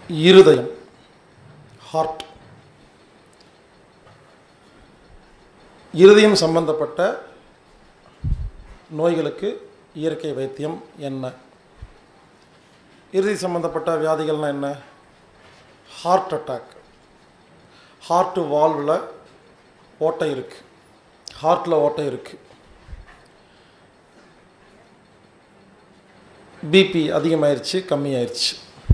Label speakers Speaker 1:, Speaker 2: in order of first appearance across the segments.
Speaker 1: இருதயம் ஹார்ட் இருதயம் சம்பந்தப்பட்ட நோய்களுக்கு இயற்கை வைத்தியம் என்ன இருதய சம்பந்தப்பட்ட வியாதிகள்னால் என்ன ஹார்ட் அட்டாக் ஹார்ட்டு வால்வில் ஓட்டை இருக்குது ஹார்ட்டில் ஓட்டை இருக்குது பிபி அதிகமாயிருச்சு கம்மியாயிருச்சு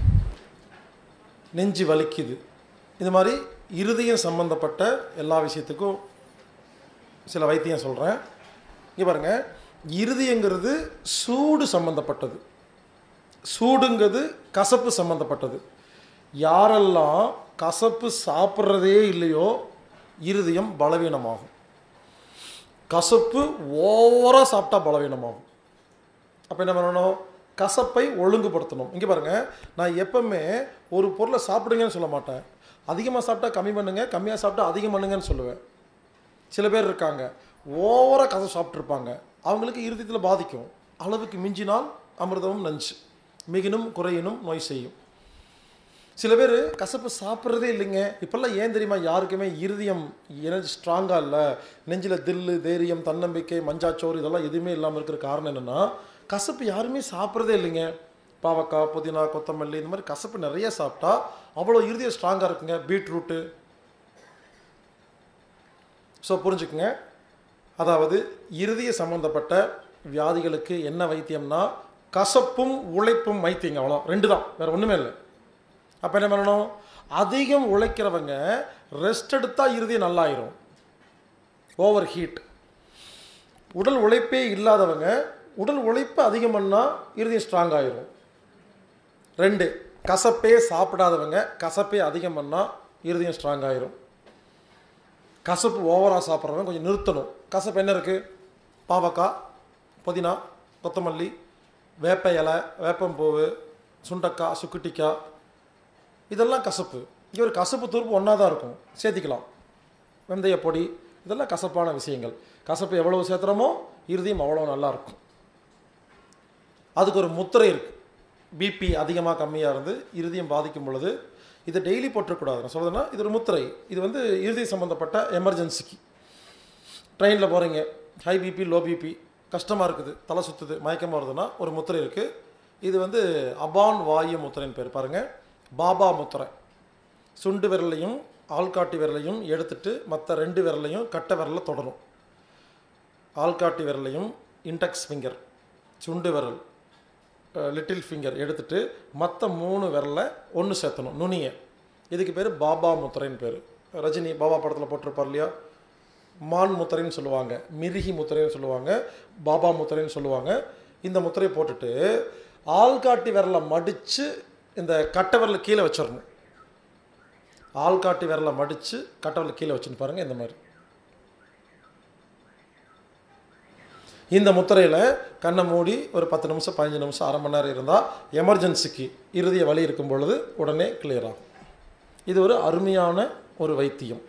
Speaker 1: நெஞ்சு வலிக்குது இது மாதிரி இருதயம் சம்பந்தப்பட்ட எல்லா விஷயத்துக்கும் சில வைத்தியம் சொல்கிறேன் இங்கே பாருங்கள் இருதயங்கிறது சூடு சம்பந்தப்பட்டது சூடுங்கிறது கசப்பு சம்பந்தப்பட்டது யாரெல்லாம் கசப்பு சாப்பிட்றதே இல்லையோ இருதயம் பலவீனமாகும் கசப்பு ஓவராக சாப்பிட்டா பலவீனமாகும் அப்போ என்ன பண்ணணும் கசப்பை ஒழுங்குபடுத்தணும் இங்கே பாருங்கள் நான் எப்பவுமே ஒரு பொருளை சாப்பிடுங்கன்னு சொல்ல மாட்டேன் அதிகமாக சாப்பிட்டா கம்மி பண்ணுங்க கம்மியாக சாப்பிட்டா அதிகம் பண்ணுங்கன்னு சொல்லுவேன் சில பேர் இருக்காங்க ஓவராக கசப்பு சாப்பிட்ருப்பாங்க அவங்களுக்கு இருதயத்தில் பாதிக்கும் அளவுக்கு மிஞ்சினால் அமிர்தமும் நஞ்சு மிகினும் குறையினும் நோய் செய்யும் சில பேர் கசப்பு சாப்பிட்றதே இல்லைங்க இப்போல்லாம் ஏன் தெரியுமா யாருக்குமே இருதயம் எனர்ஜி ஸ்ட்ராங்காக இல்லை நெஞ்சில் தில்லு தைரியம் தன்னம்பிக்கை மஞ்சாச்சோறு இதெல்லாம் எதுவுமே இல்லாமல் இருக்கிற காரணம் என்னென்னா கசப்பு யாருமே சாப்பிட்றதே இல்லைங்க பாவக்காய் புதினா கொத்தமல்லி இந்த மாதிரி கசப்பு நிறைய சாப்பிட்டா அவ்வளோ இருதயம் ஸ்ட்ராங்காக இருக்குங்க பீட்ரூட்டு ஸோ புரிஞ்சுக்குங்க அதாவது இருதய சம்மந்தப்பட்ட வியாதிகளுக்கு என்ன வைத்தியம்னா கசப்பும் உழைப்பும் வைத்தியங்க அவ்வளோ ரெண்டு தான் வேறு ஒன்றுமே இல்லை அப்போ என்ன பண்ணணும் அதிகம் உழைக்கிறவங்க ரெஸ்ட் எடுத்தால் இருதயம் நல்லாயிரும் ஓவர் ஹீட் உடல் உழைப்பே இல்லாதவங்க உடல் உழைப்பு அதிகம் பண்ணால் இருதயம் ஸ்ட்ராங் ஆயிரும் ரெண்டு கசப்பே சாப்பிடாதவங்க கசப்பே அதிகம் பண்ணால் இருதயம் ஸ்ட்ராங் ஆயிரும் கசப்பு ஓவராக சாப்பிட்றவங்க கொஞ்சம் நிறுத்தணும் கசப்பு என்ன இருக்குது பாவக்காய் புதினா கொத்தமல்லி வேப்ப இலை வேப்பம்பூவு சுண்டக்காய் சுக்குட்டிக்காய் இதெல்லாம் கசப்பு இங்கே ஒரு கசப்பு தூர்ப்பு ஒன்றா தான் இருக்கும் சேர்த்திக்கலாம் வெந்தய பொடி இதெல்லாம் கசப்பான விஷயங்கள் கசப்பு எவ்வளவு சேர்த்துறோமோ இருதயம் அவ்வளோ நல்லா இருக்கும் அதுக்கு ஒரு முத்திரை இருக்குது பிபி அதிகமாக கம்மியாக இருந்து இருதயம் பாதிக்கும் பொழுது இதை டெய்லி போட்டுறக்கூடாது நான் சொல்கிறதுன்னா இது ஒரு முத்திரை இது வந்து இருதய சம்மந்தப்பட்ட எமர்ஜென்சிக்கு ட்ரெயினில் போகிறீங்க ஹை பிபி லோ பிபி கஷ்டமாக இருக்குது தலை சுற்றுது மயக்கமாக வருதுன்னா ஒரு முத்திரை இருக்குது இது வந்து அபான் வாயு முத்திரைன்னு பேர் பாருங்கள் பாபா முத்திரை சுண்டு விரலையும் ஆள்காட்டி விரலையும் எடுத்துட்டு மற்ற ரெண்டு விரலையும் கட்டை விரலில் தொடரும் ஆள்காட்டி விரலையும் இன்டெக்ஸ் ஃபிங்கர் சுண்டு விரல் லிட்டில் ஃபிங்கர் எடுத்துட்டு மற்ற மூணு விரலை ஒன்று சேர்த்தணும் நுனியை இதுக்கு பேர் பாபா முத்திரைன்னு பேர் ரஜினி பாபா படத்தில் போட்டிருப்பார் இல்லையா மான் முத்திரைன்னு சொல்லுவாங்க மிருகி முத்திரைன்னு சொல்லுவாங்க பாபா முத்திரைன்னு சொல்லுவாங்க இந்த முத்திரையை போட்டுட்டு ஆள்காட்டி விரலை மடித்து இந்த கட்டை விரலை கீழே வச்சிடணும் ஆள்காட்டி விரலை மடித்து கட்டை விரலை கீழே வச்சுன்னு பாருங்கள் இந்த மாதிரி இந்த முத்திரையில் கண்ணை மூடி ஒரு பத்து நிமிஷம் பதினஞ்சு நிமிஷம் அரை மணி நேரம் இருந்தால் எமர்ஜென்சிக்கு இறுதிய வலி இருக்கும் பொழுது உடனே கிளியர் ஆகும் இது ஒரு அருமையான ஒரு வைத்தியம்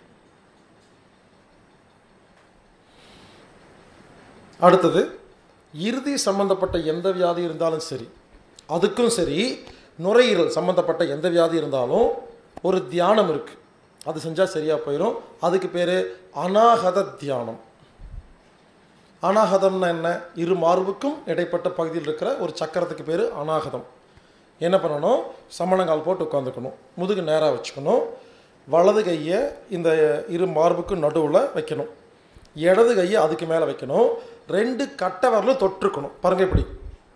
Speaker 1: அடுத்தது இறுதி சம்பந்தப்பட்ட எந்த வியாதி இருந்தாலும் சரி அதுக்கும் சரி நுரையீரல் சம்பந்தப்பட்ட எந்த வியாதி இருந்தாலும் ஒரு தியானம் இருக்குது அது செஞ்சால் சரியாக போயிடும் அதுக்கு பேர் அனாகத தியானம் அனாகதம்னா என்ன இரு மார்புக்கும் இடைப்பட்ட பகுதியில் இருக்கிற ஒரு சக்கரத்துக்கு பேர் அனாகதம் என்ன பண்ணணும் சமணங்கால் போட்டு உட்காந்துக்கணும் முதுகு நேராக வச்சுக்கணும் வலது கையை இந்த இரு மார்புக்கும் நடுவில் வைக்கணும் இடது கையை அதுக்கு மேலே வைக்கணும் ரெண்டு கட்டை வரலும் தொட்டிருக்கணும் பாருங்க இப்படி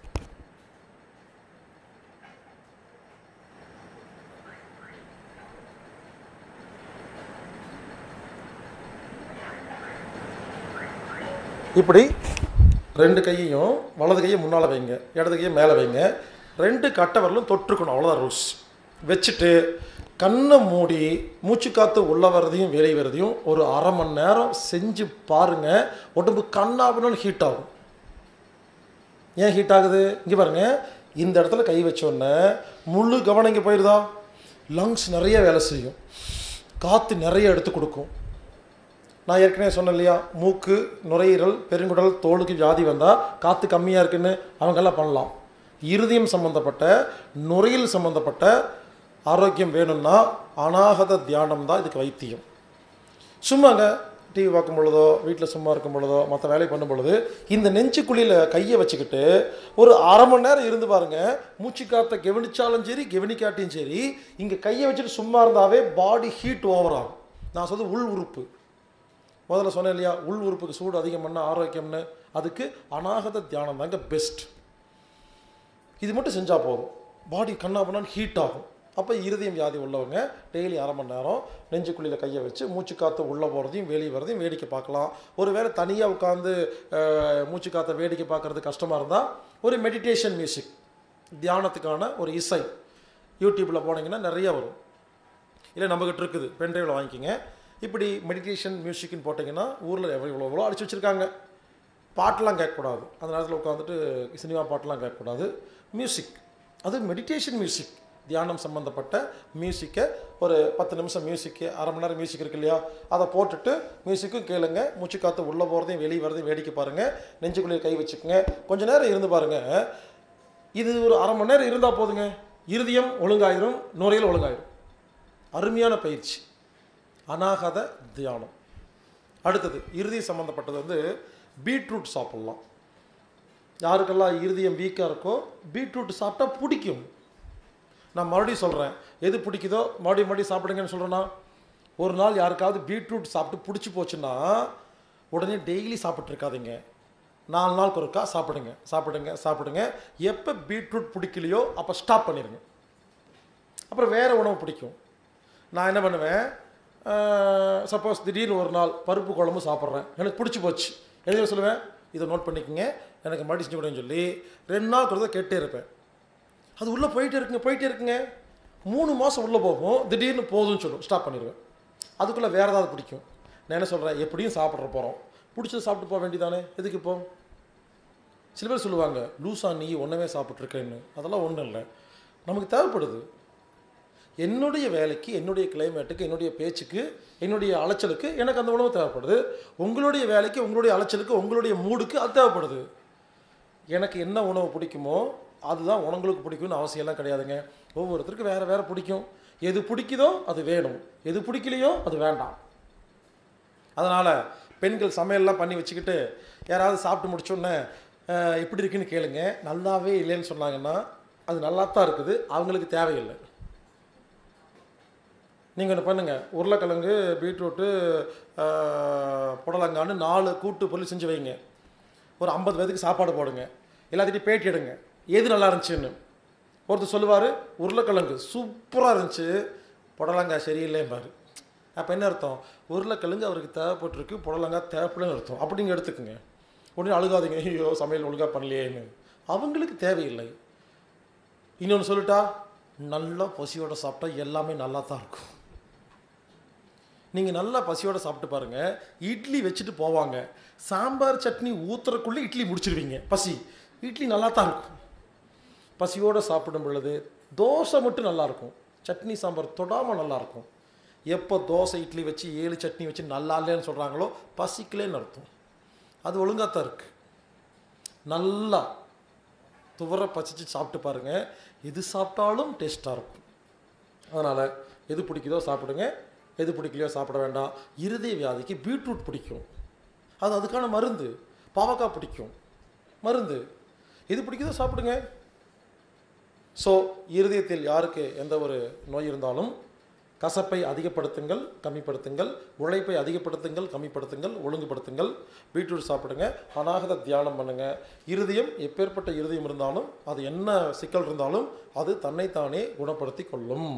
Speaker 1: இப்படி ரெண்டு கையையும் வலது கையை முன்னால் வைங்க இடது கையை மேலே வைங்க ரெண்டு கட்டை வரலும் தொற்றுக்கணும் அவ்வளோதான் ரூல்ஸ் வச்சுட்டு கண்ணை மூடி மூச்சு காற்று உள்ள வர்றதையும் வெளியே வர்றதையும் ஒரு அரை மணி நேரம் செஞ்சு பாருங்கள் உடம்பு கண்ணாபுன்னு ஹீட் ஆகும் ஏன் ஹீட் ஆகுது இங்கே பாருங்கள் இந்த இடத்துல கை வச்சோடனே முழு கவனம் இங்கே போயிடுதா லங்ஸ் நிறைய வேலை செய்யும் காற்று நிறைய எடுத்து கொடுக்கும் நான் ஏற்கனவே சொன்னேன் இல்லையா மூக்கு நுரையீரல் பெருங்குடல் தோலுக்கு வியாதி வந்தால் காற்று கம்மியாக இருக்குன்னு அவங்கெல்லாம் பண்ணலாம் இருதயம் சம்மந்தப்பட்ட நுரையீரல் சம்மந்தப்பட்ட ஆரோக்கியம் வேணும்னா அநாகத தியானம் தான் இதுக்கு வைத்தியம் சும்மாங்க டிவி பார்க்கும் பொழுதோ வீட்டில் சும்மா இருக்கும் பொழுதோ மற்ற வேலை பண்ணும் பொழுது இந்த நெஞ்சுக்குழியில் கையை வச்சுக்கிட்டு ஒரு அரை மணி நேரம் இருந்து பாருங்க மூச்சு காற்றை கவனிச்சாலும் சரி கவனிக்காட்டியும் சரி இங்கே கையை வச்சுட்டு சும்மா இருந்தாவே பாடி ஹீட் ஓவர் ஆகும் நான் சொல்றது உள் உறுப்பு முதல்ல சொன்னேன் இல்லையா உள் உறுப்புக்கு சூடு அதிகம் பண்ண ஆரோக்கியம்னு அதுக்கு அநாகத தியானம் தாங்க பெஸ்ட் இது மட்டும் செஞ்சால் போதும் பாடி கண்ணா பண்ணான்னு ஹீட் ஆகும் அப்போ இருதயம் வியாதி உள்ளவங்க டெய்லி அரை மணி நேரம் நெஞ்சுக்குழியில் கையை வச்சு மூச்சு காற்று உள்ளே போகிறதையும் வெளியே வர்றதையும் வேடிக்கை பார்க்கலாம் ஒருவேளை தனியாக உட்காந்து மூச்சு காற்றை வேடிக்கை பார்க்குறது கஷ்டமாக இருந்தால் ஒரு மெடிடேஷன் மியூசிக் தியானத்துக்கான ஒரு இசை யூடியூப்பில் போனீங்கன்னா நிறைய வரும் இல்லை நம்மகிட்ட இருக்குது பென்ட்ரைவில் வாங்கிக்கிங்க இப்படி மெடிடேஷன் மியூசிக்னு போட்டிங்கன்னா ஊரில் எவ்வளோ எவ்வளோ எவ்வளோ அடிச்சு வச்சுருக்காங்க பாட்டெலாம் கேட்கக்கூடாது அந்த நேரத்தில் உட்காந்துட்டு சினிமா பாட்டெலாம் கேட்கக்கூடாது மியூசிக் அது மெடிடேஷன் மியூசிக் தியானம் சம்மந்தப்பட்ட மியூசிக்கை ஒரு பத்து நிமிஷம் மியூசிக்கு அரை மணி நேரம் மியூசிக் இருக்கு இல்லையா அதை போட்டுட்டு மியூசிக்கும் கேளுங்க மூச்சு காற்று உள்ளே போகிறதையும் வெளியே வரதையும் வேடிக்கை பாருங்கள் நெஞ்சுக்குள்ளே கை வச்சுக்கோங்க கொஞ்ச நேரம் இருந்து பாருங்கள் இது ஒரு அரை மணி நேரம் இருந்தால் போதுங்க இருதயம் ஒழுங்காயிரும் நுரையில் ஒழுங்காயிரும் அருமையான பயிற்சி அநாகத தியானம் அடுத்தது இறுதி சம்மந்தப்பட்டது வந்து பீட்ரூட் சாப்பிட்லாம் யாருக்கெல்லாம் இருதயம் வீக்காக இருக்கோ பீட்ரூட் சாப்பிட்டா பிடிக்கும் நான் மறுபடியும் சொல்கிறேன் எது பிடிக்குதோ மறுபடியும் மறுபடியும் சாப்பிடுங்கன்னு சொல்கிறேன்னா ஒரு நாள் யாருக்காவது பீட்ரூட் சாப்பிட்டு பிடிச்சி போச்சுன்னா உடனே டெய்லி சாப்பிட்ருக்காதீங்க நாலு நாளுக்கு ஒருக்கா சாப்பிடுங்க சாப்பிடுங்க சாப்பிடுங்க எப்போ பீட்ரூட் பிடிக்கலையோ அப்போ ஸ்டாப் பண்ணிடுங்க அப்புறம் வேறு உணவு பிடிக்கும் நான் என்ன பண்ணுவேன் சப்போஸ் திடீர்னு ஒரு நாள் பருப்பு குழம்பு சாப்பிட்றேன் எனக்கு பிடிச்சி போச்சு எழுதி சொல்லுவேன் இதை நோட் பண்ணிக்கோங்க எனக்கு மறுபடியும் செஞ்சு கொடுன்னு சொல்லி ரெண்டு நாள் கொடுத்தா கேட்டே இருப்பேன் அது உள்ளே போயிட்டே இருக்குங்க போயிட்டே இருக்குங்க மூணு மாதம் உள்ளே போகும் திடீர்னு போதும்னு சொல்லும் ஸ்டாப் பண்ணிடுவேன் அதுக்குள்ளே வேறு ஏதாவது பிடிக்கும் நான் என்ன சொல்கிறேன் எப்படியும் சாப்பிட்ற போகிறோம் பிடிச்சது சாப்பிட்டு போக வேண்டியதானே எதுக்கு இப்போ சில பேர் சொல்லுவாங்க லூசா நீ ஒன்றவே சாப்பிட்ருக்கேன்னு அதெல்லாம் ஒன்றும் இல்லை நமக்கு தேவைப்படுது என்னுடைய வேலைக்கு என்னுடைய கிளைமேட்டுக்கு என்னுடைய பேச்சுக்கு என்னுடைய அலைச்சலுக்கு எனக்கு அந்த உணவு தேவைப்படுது உங்களுடைய வேலைக்கு உங்களுடைய அலைச்சலுக்கு உங்களுடைய மூடுக்கு அது தேவைப்படுது எனக்கு என்ன உணவு பிடிக்குமோ அதுதான் உங்களுக்கு பிடிக்கும்னு அவசியம்லாம் கிடையாதுங்க ஒவ்வொருத்தருக்கும் வேறு வேறு பிடிக்கும் எது பிடிக்குதோ அது வேணும் எது பிடிக்கலையோ அது வேண்டாம் அதனால் பெண்கள் சமையல்லாம் பண்ணி வச்சுக்கிட்டு யாராவது சாப்பிட்டு முடிச்சோன்னே "அஹ், எப்படி இருக்குன்னு கேளுங்க நல்லாவே இல்லைன்னு சொன்னாங்கன்னா அது நல்லா தான் இருக்குது அவங்களுக்கு தேவையில்லை நீங்கள் ஒன்று பண்ணுங்கள் உருளைக்கிழங்கு பீட்ரூட்டு அஹ், புடலங்கான்னு நாலு கூட்டு பொருள் செஞ்சு வைங்க ஒரு ஐம்பது பேருக்கு சாப்பாடு போடுங்க எல்லாத்திட்டையும் பேட்டி எடுங்க எது நல்லா இருந்துச்சுன்னு ஒருத்தர் சொல்லுவார் உருளைக்கிழங்கு சூப்பராக இருந்துச்சு புடலங்காய் சரியில்லைம்பாரு அப்போ என்ன அர்த்தம் உருளைக்கிழங்கு அவருக்கு தேவைப்பட்டிருக்கு புடலங்காய் தேவைப்படலன்னு அர்த்தம் அப்படிங்க எடுத்துக்கோங்க உடனே அழுகாதீங்க ஐயோ சமையல் ஒழுங்காக பண்ணலையேன்னு அவங்களுக்கு தேவையில்லை இன்னொன்று சொல்லிட்டா நல்லா பசியோட சாப்பிட்டா எல்லாமே நல்லா தான் இருக்கும் நீங்கள் நல்லா பசியோட சாப்பிட்டு பாருங்க இட்லி வச்சுட்டு போவாங்க சாம்பார் சட்னி ஊத்துறக்குள்ளே இட்லி முடிச்சிருவீங்க பசி இட்லி நல்லா தான் இருக்கும் பசியோடு சாப்பிடும் பொழுது தோசை மட்டும் நல்லா இருக்கும் சட்னி சாம்பார் தொடாமல் நல்லா இருக்கும் எப்போ தோசை இட்லி வச்சு ஏழு சட்னி வச்சு நல்லா இல்லைன்னு சொல்கிறாங்களோ பசிக்கலேன்னு அர்த்தம் அது ஒழுங்காக தான் இருக்குது நல்லா துவர பசிச்சு சாப்பிட்டு பாருங்க எது சாப்பிட்டாலும் டேஸ்ட்டாக இருக்கும் அதனால் எது பிடிக்குதோ சாப்பிடுங்க எது பிடிக்கலையோ சாப்பிட வேண்டாம் இருதய வியாதிக்கு பீட்ரூட் பிடிக்கும் அது அதுக்கான மருந்து பாவக்காய் பிடிக்கும் மருந்து எது பிடிக்குதோ சாப்பிடுங்க ஸோ இருதயத்தில் யாருக்கு எந்த ஒரு நோய் இருந்தாலும் கசப்பை அதிகப்படுத்துங்கள் கம்மிப்படுத்துங்கள் உழைப்பை அதிகப்படுத்துங்கள் கம்மிப்படுத்துங்கள் ஒழுங்குபடுத்துங்கள் பீட்ரூட் சாப்பிடுங்க அநாகத தியானம் பண்ணுங்க இருதயம் எப்பேற்பட்ட இருதயம் இருந்தாலும் அது என்ன சிக்கல் இருந்தாலும் அது தன்னைத்தானே குணப்படுத்தி கொள்ளும்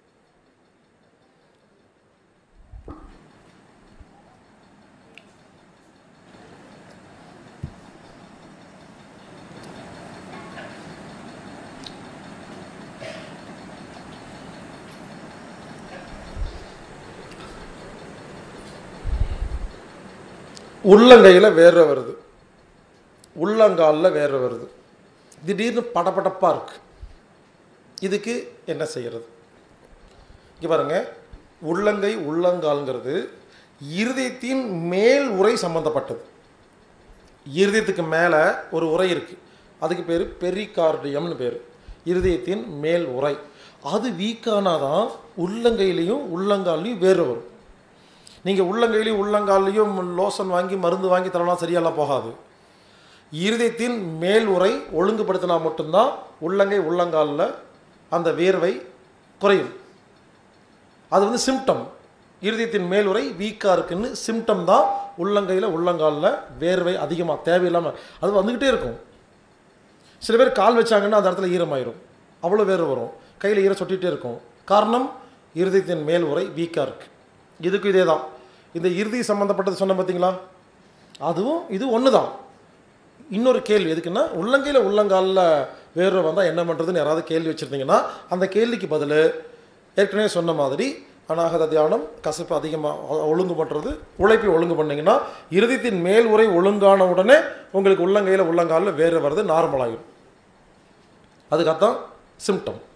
Speaker 1: உள்ளங்கையில் வேர்வை வருது உள்ளங்காலில் வேர்வை வருது திடீர்னு படபடப்பாக இருக்கு இதுக்கு என்ன செய்யறது இங்கே பாருங்க உள்ளங்கை உள்ளங்கால்ங்கிறது இருதயத்தின் மேல் உரை சம்பந்தப்பட்டது இருதயத்துக்கு மேலே ஒரு உரை இருக்குது அதுக்கு பேர் பெரிகார்டியம்னு பேர் இருதயத்தின் மேல் உரை அது வீக்கானாதான் உள்ளங்கையிலையும் உள்ளங்கால்லையும் வேறு வரும் நீங்கள் உள்ளங்கையிலையும் உள்ளங்கால்லையும் லோஷன் வாங்கி மருந்து வாங்கி தரலாம் சரியாலாம் போகாது இருதயத்தின் மேல் உரை ஒழுங்குபடுத்தினா மட்டும்தான் உள்ளங்கை உள்ளங்காலில் அந்த வேர்வை குறையும் அது வந்து சிம்டம் இருதயத்தின் மேல் உரை வீக்காக இருக்குன்னு சிம்டம் தான் உள்ளங்கையில் உள்ளங்காலில் வேர்வை அதிகமாக தேவையில்லாமல் அது வந்துக்கிட்டே இருக்கும் சில பேர் கால் வச்சாங்கன்னா அந்த இடத்துல ஈரமாயிரும் அவ்வளோ வேர்வை வரும் கையில் ஈரம் சொட்டிகிட்டே இருக்கும் காரணம் இருதயத்தின் மேல் உரை வீக்காக இருக்குது இதுக்கு இதே தான் இந்த இறுதி சம்மந்தப்பட்டது சொன்ன பார்த்தீங்களா அதுவும் இது ஒன்று தான் இன்னொரு கேள்வி எதுக்குன்னா உள்ளங்கையில் உள்ளங்காலில் வேர்வை வந்தால் என்ன பண்ணுறதுன்னு யாராவது கேள்வி வச்சுருந்தீங்கன்னா அந்த கேள்விக்கு பதில் ஏற்கனவே சொன்ன மாதிரி அநாகத தியானம் கசப்பு அதிகமாக ஒழுங்கு பண்ணுறது உழைப்பை ஒழுங்கு பண்ணிங்கன்னா இறுதித்தின் மேல் உரை ஒழுங்கான உடனே உங்களுக்கு உள்ளங்கையில் உள்ளங்காலில் வேர்வை வர்றது நார்மலாகிடும் அதுக்காகத்தான் சிம்டம்